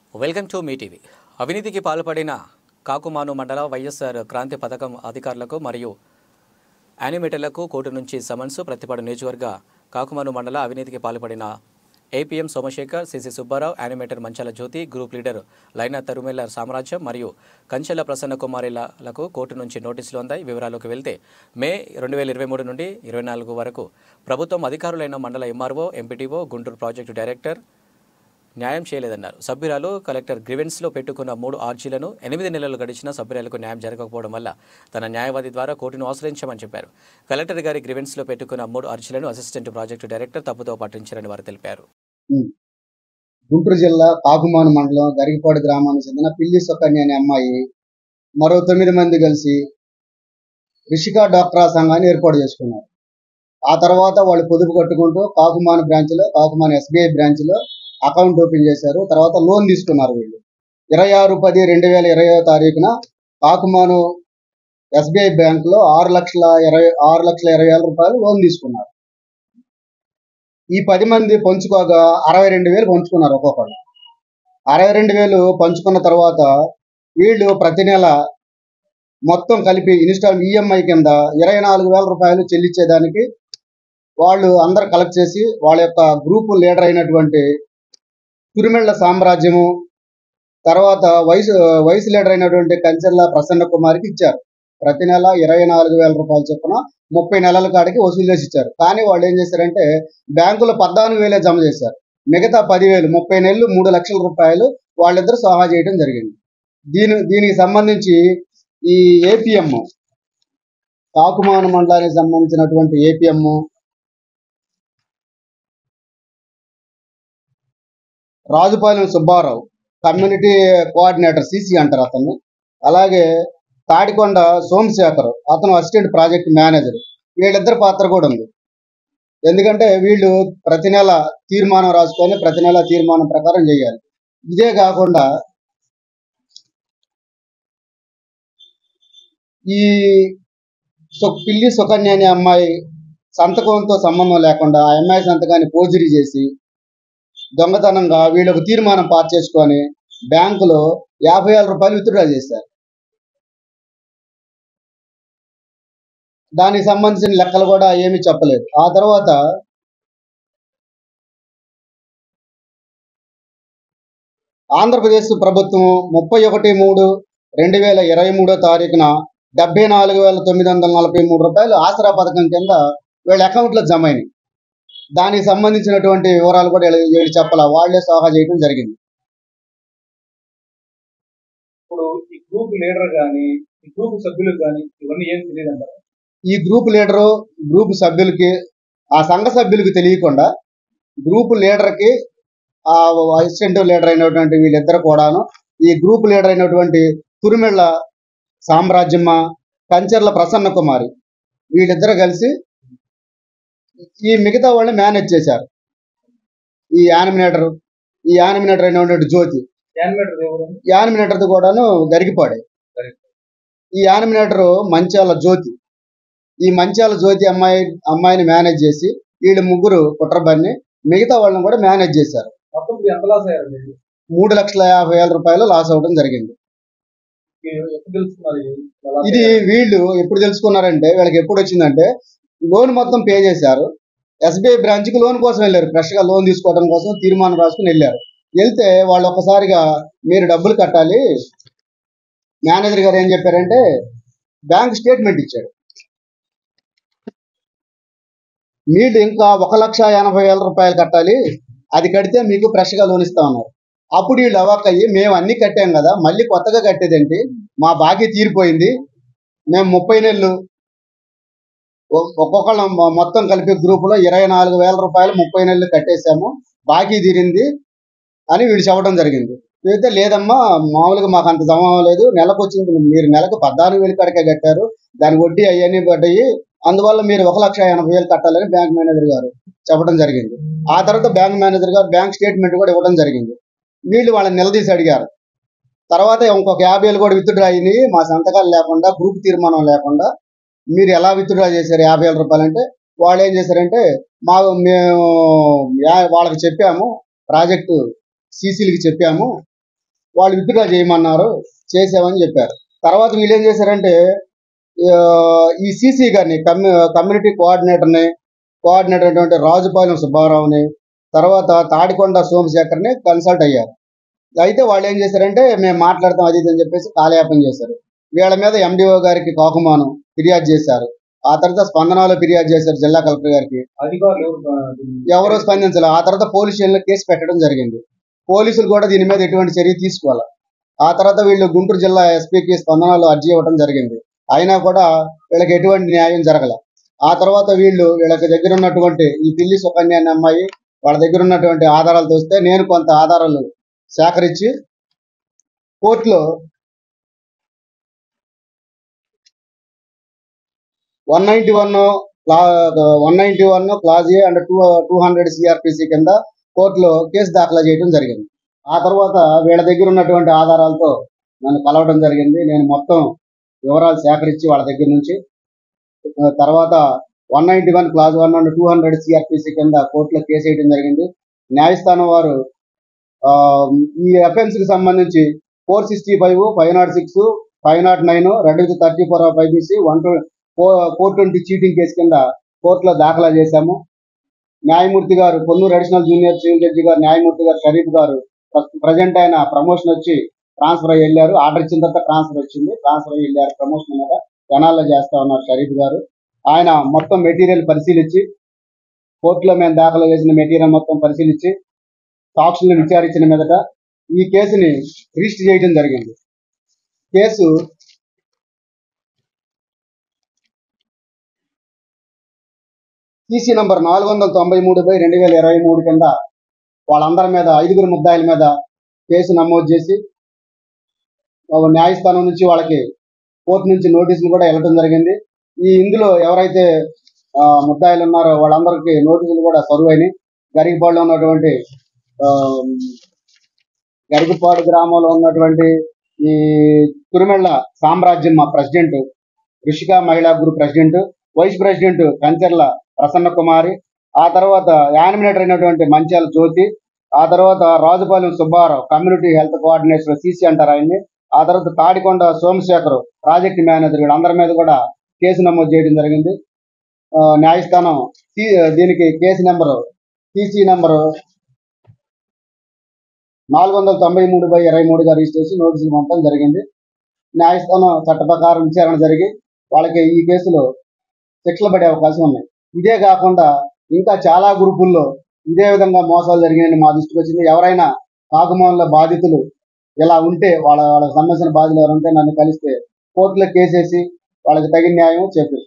Welcome to me TV అవినీతికి పాల్పడిన కాకుమాను మండల వైఎస్ఆర్ క్రాంతి పథకం అధికారులకు మరియు యానిమేటర్లకు కోర్టు నుంచి సమన్స్ ప్రతిపాడు నియోజకవర్గ కాకుమాను మండల అవినీతికి పాల్పడిన APM Somasekhar CC Subbarao animator Manchala Jyothi group leader లైనా తరుమేల సామ్రాజ్యం మరియు కంచెల ప్రసన్న కుమారిలకు కోర్టు నుంచి నోటీసులు అందాయి వివరాల్లోకి వెళ్తే మే రెండు వేల ఇరవై మూడు నుండి ఇరవై నాలుగు వరకు ప్రభుత్వం అధికారులైన మండల MRO MPTO Guntur project director న్యాయం చేయలేదన్నారు సభ్యురాలు కలెక్టర్ గ్రివెన్స్లో పెట్టుకున్న మూడు ఆర్జీలను ఎనిమిది నెలలు గడిచినా సభ్యురాలకు న్యాయం జరగకపోవడం వల్ల తన న్యాయవాది ద్వారా కోర్టును ఆశ్రయించామని చెప్పారు కలెక్టర్ గారి గ్రివెన్స్లో పెట్టుకున్న మూడు ఆర్జీలను అసిస్టెంట్ ప్రాజెక్టు డైరెక్టర్ తప్పుతో పట్టించారని వారు తెలిపారు గుంటూరు జిల్లా కాకుమాను మండలం గరికపాడు గ్రామానికి చెందిన పిల్లి సుకన్య అనే అమ్మాయి మరో తొమ్మిది మంది కలిసి రిషికా డాక్టరా సంఘాన్ని ఏర్పాటు చేసుకున్నారు ఆ తర్వాత వాళ్ళు పొదుపు కట్టుకుంటూ కాకుమాను బ్రాంచ్ లో కాకుమాను ఎస్బీఐ బ్రాంచ్ లో అకౌంట్ ఓపెన్ చేశారు తర్వాత లోన్ తీసుకున్నారు వీళ్ళు ఇరవై ఆరు పది రెండు వేల ఇరవై తారీఖున కాకుమాను ఎస్బీఐ బ్యాంక్ లో ఆరు లక్షల ఇరవై ఆరు లక్షల ఇరవై వేల రూపాయలు లోన్ తీసుకున్నారు ఈ పది మంది పంచుకోగా అరవై రెండు వేలు పంచుకున్నారు ఒక్కొక్కరు అరవై రెండు వేలు పంచుకున్న తర్వాత వీళ్ళు ప్రతి నెల మొత్తం కలిపి ఇన్స్టాల్ ఈఎంఐ కింద ఇరవై నాలుగు వేల రూపాయలు చెల్లించేదానికి వాళ్ళు అందరు కలెక్ట్ చేసి వాళ్ళ యొక్క గ్రూపు లీడర్ అయినటువంటి కురిమెళ్ల సామ్రాజ్యము తర్వాత వయసు వయసు లీడర్ అయినటువంటి కంచెల్ల ప్రసన్న కుమార్కి ఇచ్చారు ప్రతి నెల ఇరవై నాలుగు వేల రూపాయలు చొప్పున ముప్పై నెలల కాడికి వసూలు చేసి ఇచ్చారు కానీ వాళ్ళు ఏం చేశారంటే బ్యాంకులో పద్నాలుగు వేలే జమ చేశారు మిగతా పదివేలు ముప్పై నెలలు మూడు లక్షల రూపాయలు వాళ్ళిద్దరు సహా చేయడం జరిగింది దీని దీనికి సంబంధించి ఈ ఏపీఎం కాకుమాన మండలానికి సంబంధించినటువంటి APM Rajupalem Subbarao community coordinator CC అంటారు అతన్ని అలాగే తాడికొండ సోమశేఖర్ అతను అసిస్టెంట్ ప్రాజెక్ట్ మేనేజర్ వీళ్ళిద్దరి పాత్ర కూడా ఉంది ఎందుకంటే వీళ్ళు ప్రతి నెల తీర్మానం రాసుకొని ప్రతి నెల తీర్మానం ప్రకారం చేయాలి ఇదే కాకుండా ఈ సు- పిల్లి సుకన్య అనే అమ్మాయి సంతకంతో సంబంధం లేకుండా ఆ అమ్మాయి సంతకాన్ని పోజరీ చేసి దొంగతనంగా వీళ్ళకు తీర్మానం పాస్ చేసుకొని బ్యాంకులో యాభై వేల రూపాయలు విత్డ్రా చేశారు దానికి సంబంధించిన లెక్కలు కూడా ఏమీ చెప్పలేదు ఆ తర్వాత ఆంధ్రప్రదేశ్ ప్రభుత్వం ముప్పై ఒకటి మూడు రెండు వేల ఇరవై మూడో తారీఖున డెబ్బై నాలుగు వేల తొమ్మిది వందల నలభై మూడు రూపాయలు ఆసరా పథకం కింద వీళ్ళ అకౌంట్లో జమ అయినాయి దానికి సంబంధించినటువంటి వివరాలు కూడా వీళ్ళు వీళ్ళు చెప్పాల వాళ్ళే సహా చేయడం జరిగింది ఇప్పుడు ఈ గ్రూప్ లీడర్ గాని ఈ గ్రూప్ సభ్యులకు గాని ఇవన్నీ ఏం తెలియదు అంటారు ఈ గ్రూప్ లీడరు గ్రూప్ సభ్యులకి ఆ సంఘ సభ్యులకి తెలియకుండా గ్రూప్ లీడర్కి ఆ అసిస్టెంట్ లీడర్ అయినటువంటి వీళ్ళిద్దరు కూడాను ఈ గ్రూప్ లీడర్ అయినటువంటి కురిమెళ్ళ సామ్రాజ్యమ్మ కంచర్ల ప్రసన్న కుమారి వీళ్ళిద్దరు కలిసి ఈ మిగతా వాళ్ళని మేనేజ్ చేశారు ఈ యానిమినేటర్ ఈ యానిమినేటర్ అయినటువంటి జ్యోతి యానిమేటర్ ఎవరు యానిమినేటర్ది కూడాను గరికిపాడే ఈ యానిమినేటర్ మంచాల జ్యోతి ఈ మంచాల జ్యోతి అమ్మాయి అమ్మాయిని మేనేజ్ చేసి వీళ్ళు ముగ్గురు కుట్రబన్ని మిగతా వాళ్ళని కూడా మేనేజ్ చేశారు మొత్తం ఇప్పుడు ఎంత లాస్ అయ్యారండి వీళ్ళు? మూడు లక్షల యాభై వేల రూపాయలు లాస్ అవ్వడం జరిగింది మీరు ఎప్పుడు తెలుసుకున్నారు ఇది? ఎలా ఇది వీళ్ళు ఎప్పుడు తెలుసుకున్నారంటే వీళ్ళకి ఎప్పుడు వచ్చిందంటే లోన్ మొత్తం పే చేశారు ఎస్బీఐ బ్రాంచ్ కి లోన్ కోసం వెళ్ళారు ఫ్రెష్ గా లోన్ తీసుకోవడం కోసం తీర్మానం రాసుకుని వెళ్ళారు వెళ్తే వాళ్ళు ఒక్కసారిగా మీరు డబ్బులు కట్టాలి మేనేజర్ గారు ఏం చెప్పారంటే బ్యాంక్ స్టేట్మెంట్ ఇచ్చాడు మీరు ఇంకా ఒక లక్ష ఎనభై వేల రూపాయలు కట్టాలి అది కడితే మీకు ఫ్రెష్ గా లోన్ ఇస్తా ఉన్నారు అప్పుడు వీళ్ళు అవ్వకయ్యి మేము అన్ని కట్టాం కదా మళ్ళీ కొత్తగా కట్టేదేంటి మా బాకీ తీరిపోయింది మేము ముప్పై నెలలు ఒ- ఒక్కొక్కళ్ళ మొ- మొత్తం కలిపి గ్రూపులో ఇరవై నాలుగు వేల రూపాయలు ముప్పై నెలలు కట్టేశాము బాకీ తీరింది అని వీడు చెప్పడం జరిగింది అయితే లేదమ్మా మామూలుగా మాకు అంత జమ అవ్వలేదు నెలకు వచ్చింది మీరు నెలకు పద్నాలుగు వేలు కడకే కట్టారు దాని వడ్డీ అవన్నీ పడ్డాయి అందువల్ల మీరు ఒక లక్ష ఎనభై వేలు కట్టాలని బ్యాంక్ మేనేజర్ గారు చెప్పడం జరిగింది ఆ తర్వాత బ్యాంక్ మేనేజర్ గారు బ్యాంక్ స్టేట్మెంట్ కూడా ఇవ్వడం జరిగింది వీళ్ళు వాళ్ళని నిలదీసి అడిగారు తర్వాత ఇంకొక యాభై వేలు కూడా విత్డ్రా అయినాయి మా సంతకాలు లేకుండా గ్రూప్ తీర్మానం లేకుండా మీరు ఎలా విత్డ్రా చేశారు యాభై వేల రూపాయలు అంటే వాళ్ళు ఏం చేశారంటే మా మేము యా- వాళ్ళకి చెప్పాము ప్రాజెక్టు సీసీలకి చెప్పాము వాళ్ళు విత్డ్రా చేయమన్నారు చేసామని చెప్పారు తర్వాత వీళ్ళు ఏం చేశారంటే ఆ, ఈ సీసీ గారిని కమ్యూ కమ్యూనిటీ కోఆర్డినేటర్ని కోఆర్డినేటర్ అయినటువంటి రాజుపాలెం సుబ్బారావుని తర్వాత తాడికొండ సోమశేఖర్ని కన్సల్ట్ అయ్యారు అయితే వాళ్ళు ఏం చేశారంటే మేము మాట్లాడతాం అది ఇది అని చెప్పేసి కాలయాపన చేశారు వీళ్ళ మీద ఎండిఓ గారికి కాకుమాను ఫిర్యాదు చేశారు ఆ తర్వాత స్పందనలో ఫిర్యాదు చేశారు జిల్లా కలెక్టర్ గారికి అధికారులు ఎవరు ఆ, దీన్ని- ఎవరో స్పందించలేదు ఆ తర్వాత పోలీస్ స్టేషన్లో కేసు పెట్టడం జరిగింది పోలీసులు కూడా దీని మీద ఎటువంటి చర్య తీసుకోవాలి ఆ తర్వాత వీళ్ళు గుంటూరు జిల్లా ఎస్పీకి స్పందనలో అర్జీ ఇవ్వడం జరిగింది అయినా కూడా వీళ్ళకి ఎటువంటి న్యాయం జరగల ఆ తర్వాత వీళ్ళు వీళ్ళకి దగ్గర ఉన్నటువంటి ఈ పిల్లి సుకన్య అనే అమ్మాయి వాళ్ళ దగ్గర ఉన్నటువంటి ఆధారాలు చూస్తే నేను కొంత ఆధారాలు సేకరించి కోర్టులో one ninety one one ninety one clause A and two two hundred CrPC కింద కోర్టులో కేసు దాఖలు చేయడం జరిగింది ఆ తర్వాత వీళ్ళ దగ్గర ఉన్నటువంటి ఆధారాలతో నన్ను కలవడం జరిగింది నేను మొత్తం వివరాలు సేకరించి వాళ్ళ దగ్గర నుంచి ఆ, తర్వాత one ninety one clause one and two hundred CrPC కింద కోర్టులో కేసు వేయడం జరిగింది న్యాయస్థానం వారు ఆ, ఈ అఫెన్స్ కి సంబంధించి four sixty five five nought six five nought nine read with thirty four of IPC one four twenty cheating case కింద కోర్టులో దాఖలా చేశాము న్యాయమూర్తి గారు Ponnur additional junior civil judge గారు న్యాయమూర్తి గారు షరీఫ్ గారు ప్రజెంట్ ఆయన ప్రమోషన్ వచ్చి ట్రాన్స్ఫర్ అయ్యి వెళ్ళారు ఆర్డర్ ఇచ్చిన తర్వాత ట్రాన్స్ఫర్ వచ్చింది ట్రాన్స్ఫర్ అయ్యి వెళ్ళారు ప్రమోషన్ మీద జనాల్లో చేస్తా ఉన్నారు షరీఫ్ గారు ఆయన మొత్తం మెటీరియల్ పరిశీలించి కోర్టులో మేము దాఖలు చేసిన మెటీరియల్ మొత్తం పరిశీలించి సాక్షులను విచారించిన మీదట ఈ కేసుని రిజిస్టర్ చేయడం జరిగింది కేసు సీసీ నంబర్ నాలుగు వందల తొంభై మూడు బై రెండు వేల ఇరవై మూడు కింద వాళ్ళందరి మీద ఐదుగురు ముద్దాయిల మీద కేసు నమోదు చేసి ఒక న్యాయస్థానం నుంచి వాళ్ళకి కోర్టు నుంచి నోటీసులు కూడా వెళ్ళడం జరిగింది ఈ ఇందులో ఎవరైతే ఆ, ముద్దాయిలు ఉన్నారో వాళ్ళందరికీ నోటీసులు కూడా సర్వ్ అయినాయి గరికపాడులో ఉన్నటువంటి ఆ, గరికపాడు గ్రామంలో ఉన్నటువంటి ఈ కురుమెళ్ళ సామ్రాజ్యం మా ప్రెసిడెంట్ ఋషిక మహిళా group president vice president Kancharla Prasanna Kumari ఆ తర్వాత యానిమినేటర్ అయినటువంటి మంచాల జ్యోతి ఆ తర్వాత Rajupalem Subbarao community health coordinator CC అంటారు ఆయన్ని ఆ తర్వాత తాడికొండ సోమశేఖర్ ప్రాజెక్ట్ మేనేజర్ వీళ్ళందరి మీద కూడా కేసు నమోదు చేయడం జరిగింది ఆ, న్యాయస్థానం సి- దీనికి కేసు నెంబరు సిసి నెంబరు నాలుగు వందల తొంభై మూడు బై ఇరవై మూడుగా రిజిస్టర్ చేసి నోటీసులు పంపడం జరిగింది న్యాయస్థానం చట్ట ప్రకారం విచారణ జరిగి వాళ్ళకి ఈ కేసులో శిక్షలు పడే అవకాశం ఉన్నాయి ఇదే కాకుండా ఇంకా చాలా గ్రూపుల్లో ఇదే విధంగా మోసాలు జరిగినాయని మా దృష్టికి వచ్చింది ఎవరైనా కాకుమానుల బాధితులు ఇలా ఉంటే వాళ్ళ వాళ్ళకి సంబంధించిన బాధ్యులు ఎవరు ఉంటే నన్ను కలిస్తే కోర్టులో కేసేసి వాళ్ళకి తగిన న్యాయం చెప్పి